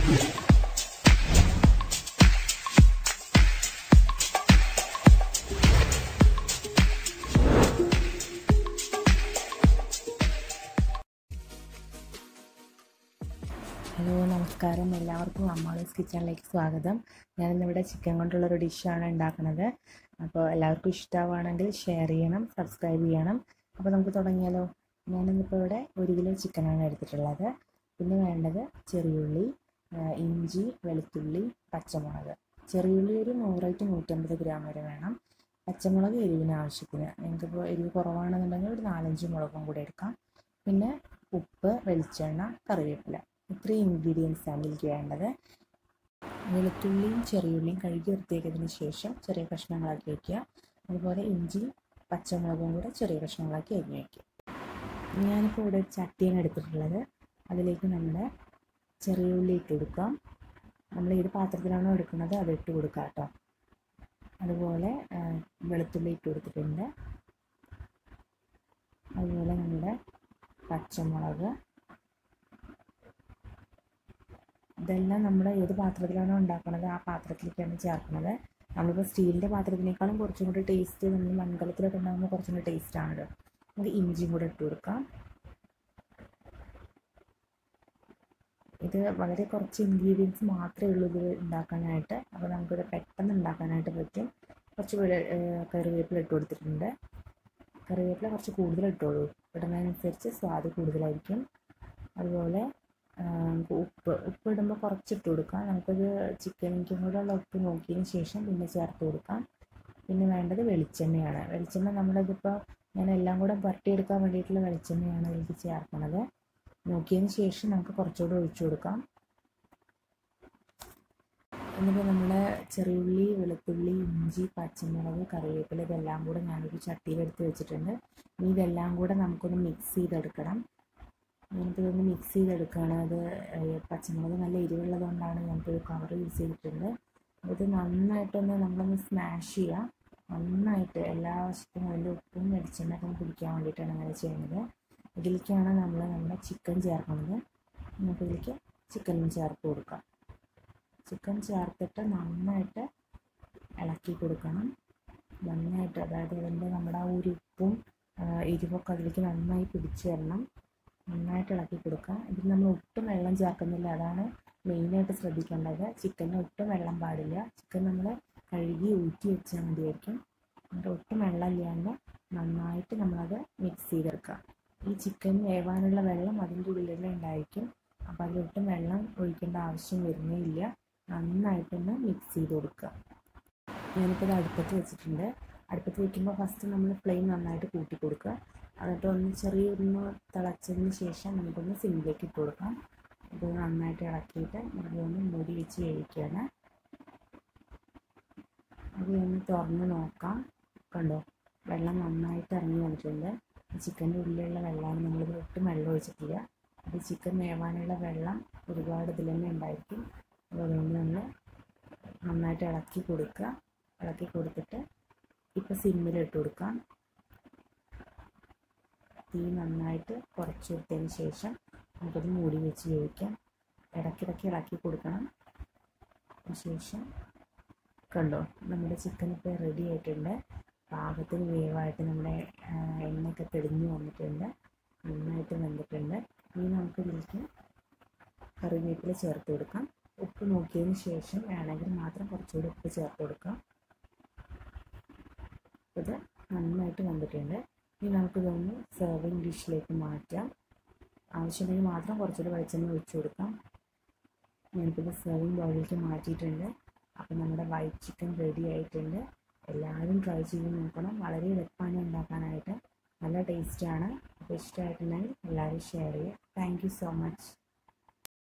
hello നമസ്കാരം എല്ലാവർക്കും അമ്മാളൂസ് കിച്ചണിലേക്ക് സ്വാഗതം ഞാനിന്നിവിടെ ചിക്കൻ കൊണ്ടുള്ളൊരു ഡിഷാണ് ഉണ്ടാക്കുന്നത് അപ്പോൾ എല്ലാവർക്കും ഇഷ്ടമാണെങ്കിൽ ഷെയർ ചെയ്യണം സബ്സ്ക്രൈബ് ചെയ്യണം അപ്പോൾ നമുക്ക് തുടങ്ങിയാലോ ഞാനിന്നിപ്പോൾ ഇവിടെ ഒരു കിലോ ചിക്കനാണ് എടുത്തിട്ടുള്ളത് പിന്നെ വേണ്ടത് ചെറിയുള്ളി ആ, ഇഞ്ചി വെളുത്തുള്ളി പച്ചമുളക് ചെറിയുള്ളി ഒരു നൂറ് ടു നൂറ്റമ്പത് ഗ്രാം വരെ വേണം പച്ചമുളക് എരിവിന് ആവശ്യത്തിന് നിങ്ങൾക്കിപ്പോൾ എരിവ് കുറവാണെന്നുണ്ടെങ്കിൽ ഒരു നാലഞ്ച് മുളകും കൂടെ എടുക്കാം പിന്നെ ഉപ്പ് വെളിച്ചെണ്ണ കറിവേപ്പില ഇത്രയും ഇൻഗ്രീഡിയൻസ് ആണ് ഇതിലേക്ക് വേണ്ടത് വെളുത്തുള്ളിയും ചെറിയുള്ളിയും കഴുകി വൃത്തിയാക്കിയതിന് ശേഷം ചെറിയ കഷ്ണങ്ങളാക്കി വയ്ക്കുക അതുപോലെ ഇഞ്ചി പച്ചമുളകും കൂടെ ചെറിയ കഷ്ണങ്ങളാക്കി അരിഞ്ഞ് വയ്ക്കുക ഞാനിപ്പോൾ ഇവിടെ ഒരു ചട്ടിയാണ് എടുത്തിട്ടുള്ളത് അതിലേക്ക് നമ്മുടെ ചെറിയ ഉള്ളി ഇട്ട് കൊടുക്കാം നമ്മൾ ഏത് പാത്രത്തിലാണോ എടുക്കുന്നത് അത് ഇട്ട് കൊടുക്കുക കേട്ടോ അതുപോലെ ആ, വെളുത്തുള്ളി ഇട്ട് കൊടുത്തിട്ടുണ്ട് അതുപോലെ നമ്മുടെ പച്ചമുളക് ഇതെല്ലാം നമ്മൾ ഏത് പാത്രത്തിലാണോ ഉണ്ടാക്കുന്നത് ആ പാത്രത്തിലേക്കാണ് ചേർക്കുന്നത് നമ്മളിപ്പോൾ സ്റ്റീലിൻ്റെ പാത്രത്തിനേക്കാളും കുറച്ചും കൂടി ടേസ്റ്റ് നമ്മൾ മൺകലത്തിലൊക്കെ ഉണ്ടാകുമ്പോൾ കുറച്ചും കൂടി ടേസ്റ്റ് ആണല്ലോ നമുക്ക് ഇഞ്ചിയും കൂടെ ഇട്ട് കൊടുക്കാം ഇത് വളരെ കുറച്ച് ഇൻഗ്രീഡിയൻസ് മാത്രമേ ഉള്ളൂ ഇത് ഉണ്ടാക്കാനായിട്ട് അപ്പോൾ നമുക്കിത് പെട്ടെന്ന് ഉണ്ടാക്കാനായിട്ട് പറ്റും കുറച്ച് വെളു ഏഹ് കറിവേപ്പില ഇട്ട് കൊടുത്തിട്ടുണ്ട് കറിവേപ്പില കുറച്ച് കൂടുതൽ ഇട്ടോളൂ ഇടുന്നതനുസരിച്ച് സ്വാദ് കൂടുതലായിരിക്കും അതുപോലെ ആ, നമുക്ക് ഉപ്പ് ഉപ്പ് ഇടുമ്പോൾ കുറച്ചിട്ട് കൊടുക്കാം നമുക്കത് ചിക്കനിക്കും കൂടെ ഉള്ള ഉപ്പ് നോക്കിയതിന് ശേഷം പിന്നെ ചേർത്ത് കൊടുക്കാം പിന്നെ വേണ്ടത് വെളിച്ചെണ്ണയാണ് വെളിച്ചെണ്ണ നമ്മളിതിപ്പോൾ ഞാൻ എല്ലാം കൂടെ പുരട്ടിയെടുക്കാൻ വേണ്ടിയിട്ടുള്ള വെളിച്ചെണ്ണയാണ് ഇതിലേക്ക് ചേർക്കുന്നത് നോക്കിയതിന് ശേഷം നമുക്ക് കുറച്ചുകൂടെ ഒഴിച്ചു കൊടുക്കാം എന്നിട്ട് നമ്മുടെ ചെറിയുള്ളി വെളുത്തുള്ളി ഇഞ്ചി പച്ചമുളക് കറിവേപ്പില ഇതെല്ലാം കൂടെ ഞാനൊരു ചട്ടിയിലെടുത്ത് വെച്ചിട്ടുണ്ട് ഇനി ഇതെല്ലാം കൂടെ നമുക്കൊന്ന് മിക്സ് ചെയ്തെടുക്കണം ഞാനിപ്പോൾ ഇതൊന്ന് മിക്സ് ചെയ്തെടുക്കുകയാണ് അത് ഏഹ് പച്ചമുളക് നല്ല എരിവുള്ളത് കൊണ്ടാണ് ഞാനിപ്പോൾ ഒരു കവർ യൂസ് ചെയ്തിട്ടുണ്ട് ഇത് നന്നായിട്ടൊന്ന് നമ്മളൊന്ന് സ്മാഷ് ചെയ്യുക നന്നായിട്ട് എല്ലാ വശത്തും അതിൻ്റെ ഉപ്പും വെളിച്ചെണ്ണയൊക്കെ ഒന്ന് പിടിക്കാൻ വേണ്ടിയിട്ടാണ് അങ്ങനെ ചെയ്യുന്നത് ഇതിലേക്കാണ് നമ്മൾ നമ്മുടെ ചിക്കൻ ചേർക്കുന്നത് നമുക്ക് ഇതിലേക്ക് ചിക്കനും ചേർത്ത് കൊടുക്കാം ചിക്കൻ ചേർത്തിട്ട് നന്നായിട്ട് ഇളക്കി കൊടുക്കണം നന്നായിട്ട് അതായത് അതിൻ്റെ നമ്മുടെ ആ ഒരു ഉപ്പും ആ, എരിവൊക്കെ അതിലേക്ക് നന്നായി പിടിച്ചു വരണം നന്നായിട്ട് ഇളക്കി കൊടുക്കുക ഇതിൽ നമ്മൾ ഒട്ടും വെള്ളം ചേർക്കുന്നില്ല അതാണ് മെയിനായിട്ട് ശ്രദ്ധിക്കേണ്ടത് ചിക്കനിൽ ഒട്ടും വെള്ളം പാടില്ല ചിക്കൻ നമ്മൾ കഴുകി ഊറ്റി വെച്ചാൽ മതിയായിരിക്കും എന്നിട്ട് ഒട്ടും വെള്ളം ഇല്ലാണ്ട് നന്നായിട്ട് നമ്മളത് മിക്സ് ചെയ്തെടുക്കുക ഈ ചിക്കൻ വേവാനുള്ള വെള്ളം അതിൻ്റെ ഉള്ളിൽ തന്നെ ഉണ്ടായിരിക്കും അപ്പോൾ അതിലൊട്ടും വെള്ളം ഒഴിക്കേണ്ട ആവശ്യം വരുന്നേ ഇല്ല നന്നായിട്ടൊന്ന് മിക്സ് ചെയ്ത് കൊടുക്കുക ഞാനിപ്പോൾ ഇത് അടുപ്പത്ത് വെച്ചിട്ടുണ്ട് അടുപ്പത്ത് വെക്കുമ്പോൾ ഫസ്റ്റ് നമ്മൾ ഫ്ലെയിം നന്നായിട്ട് കൂട്ടി കൊടുക്കുക എന്നിട്ട് ഒന്ന് ചെറിയൊന്ന് തിളച്ചതിന് ശേഷം നമുക്കൊന്ന് സിമ്മിലേക്ക് ഇട്ട് കൊടുക്കാം ഇത് നന്നായിട്ട് ഇളക്കിയിട്ട് നമുക്കൊന്ന് മൂടി വെച്ച് കഴിക്കുകയാണ് അത് ഒന്ന് തുറന്ന് നോക്കാം കണ്ടോ വെള്ളം നന്നായിട്ട് ഇറങ്ങി വന്നിട്ടുണ്ട് ചിക്കൻ്റെ ഉള്ളിലുള്ള വെള്ളമാണ് നമ്മളിത് ഒട്ടും വെള്ളം ഒഴിച്ചിട്ടില്ല അത് ചിക്കൻ വേവാനുള്ള വെള്ളം ഒരുപാട് ഇതിൽ തന്നെ ഉണ്ടായിരിക്കും അപ്പോൾ അതുകൊണ്ട് നമ്മൾ നന്നായിട്ട് ഇളക്കി കൊടുക്കുക ഇളക്കി കൊടുത്തിട്ട് ഇപ്പോൾ സിമ്മിലിട്ട് കൊടുക്കാം തീ നന്നായിട്ട് കുറച്ച് കൊടുത്തതിന് ശേഷം നമുക്കത് മൂടി വെച്ച് വേവിക്കാം ഇടയ്ക്കിടയ്ക്ക് ഇളക്കി കൊടുക്കണം ശേഷം കണ്ടോ നമ്മുടെ ചിക്കൻ ഇപ്പോൾ റെഡി ആയിട്ടുണ്ട് പാകത്തിന് വേവായിട്ട് നമ്മുടെ ആ, എണ്ണയൊക്കെ തെളിഞ്ഞ് വന്നിട്ടുണ്ട് നന്നായിട്ട് വെന്തിട്ടുണ്ട് ഇനി നമുക്ക് ഇതിലേക്ക് കറിവേപ്പില ചേർത്ത് കൊടുക്കാം ഉപ്പ് നോക്കിയതിന് ശേഷം വേണമെങ്കിൽ മാത്രം കുറച്ചുകൂടി ഉപ്പ് ചേർത്ത് കൊടുക്കാം ഇത് നന്നായിട്ട് വന്നിട്ടുണ്ട് ഇനി നമുക്കിതൊന്ന് സെർവിങ് ഡിഷിലേക്ക് മാറ്റാം ആവശ്യമുണ്ടെങ്കിൽ മാത്രം കുറച്ചുകൂടി വെളിച്ചെണ്ണ ഒഴിച്ചു കൊടുക്കാം ഞാനിപ്പോൾ സെർവിങ് ബൗളിലേക്ക് മാറ്റിയിട്ടുണ്ട് അപ്പോൾ നമ്മുടെ വൈറ്റ് ചിക്കൻ റെഡി ആയിട്ടുണ്ട് എല്ലാവരും ട്രൈ ചെയ്ത് നോക്കണം വളരെ എളുപ്പമാണ് ഉണ്ടാക്കാനായിട്ട് നല്ല ടേസ്റ്റാണ് അപ്പോൾ ഇഷ്ടമായിട്ടുണ്ടെങ്കിൽ എല്ലാവരും ഷെയർ ചെയ്യുക താങ്ക് യു സോ മച്ച്